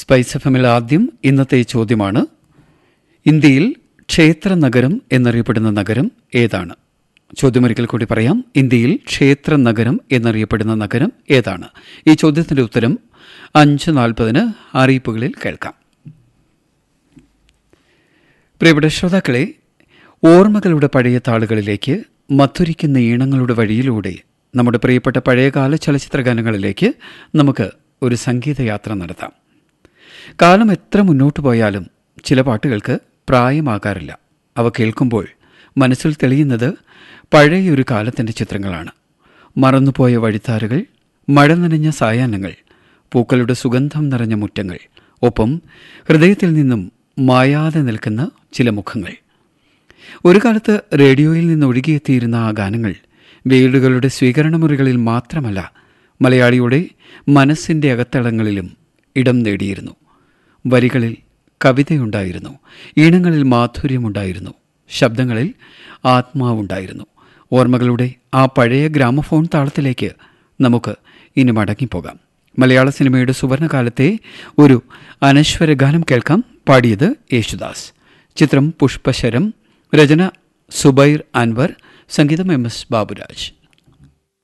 spice F എമ്മിൽ ആദ്യം ഇന്നത്തെ ചോദ്യമാണ് ഇന്ത്യയിൽ ക്ഷേത്ര നഗരം എന്നറിയപ്പെടുന്ന നഗരം ഏതാണ് ചോദ്യമൊരിക്കൽ കൂടി പറയാം ഇന്ത്യയിൽ ക്ഷേത്ര നഗരം എന്നറിയപ്പെടുന്ന നഗരം ഏതാണ് ഈ ചോദ്യത്തിന്റെ ഉത്തരം അഞ്ച് നാൽപ്പതിന് അറിയിപ്പുകളിൽ കേൾക്കാം പ്രിയപ്പെട്ട ശ്രോതാക്കളെ ഓർമ്മകളുടെ പഴയ താളുകളിലേക്ക് മധുരിക്കുന്ന ഈണങ്ങളുടെ വഴിയിലൂടെ നമ്മുടെ പ്രിയപ്പെട്ട പഴയകാല ചലച്ചിത്ര ഗാനങ്ങളിലേക്ക് നമുക്ക് ഒരു സംഗീതയാത്ര നടത്താം കാലം എത്ര മുന്നോട്ട് പോയാലും ചില പാട്ടുകൾക്ക് പ്രായമാകാറില്ല അവ കേൾക്കുമ്പോൾ മനസ്സിൽ തെളിയുന്നത് പഴയൊരു കാലത്തിൻ്റെ ചിത്രങ്ങളാണ് മറന്നുപോയ വഴിത്താറുകൾ മഴ നനഞ്ഞ സായാഹ്നങ്ങൾ പൂക്കളുടെ സുഗന്ധം നിറഞ്ഞ മുറ്റങ്ങൾ ഒപ്പം ഹൃദയത്തിൽ നിന്നും മായാതെ നിൽക്കുന്ന ചില മുഖങ്ങൾ ഒരു കാലത്ത് റേഡിയോയിൽ നിന്ന് ഒഴുകിയെത്തിയിരുന്ന ആ ഗാനങ്ങൾ വീടുകളുടെ സ്വീകരണമുറികളിൽ മാത്രമല്ല മലയാളിയുടെ മനസ്സിൻ്റെ അകത്തളങ്ങളിലും ഇടം നേടിയിരുന്നു വരികളിൽ കവിതയുണ്ടായിരുന്നു ഈണങ്ങളിൽ മാധുര്യമുണ്ടായിരുന്നു ശബ്ദങ്ങളിൽ ആത്മാവുണ്ടായിരുന്നു ഓർമ്മകളുടെ ആ പഴയ ഗ്രാമഫോൺ താളത്തിലേക്ക് നമുക്ക് ഇനി മടങ്ങിപ്പോകാം മലയാള സിനിമയുടെ സുവർണകാലത്തെ ഒരു അനശ്വര ഗാനം കേൾക്കാം പാടിയത് യേശുദാസ് ചിത്രം പുഷ്പശരം രചന സുബൈർ അൻവർ സംഗീതം എം എസ് ബാബുരാജ്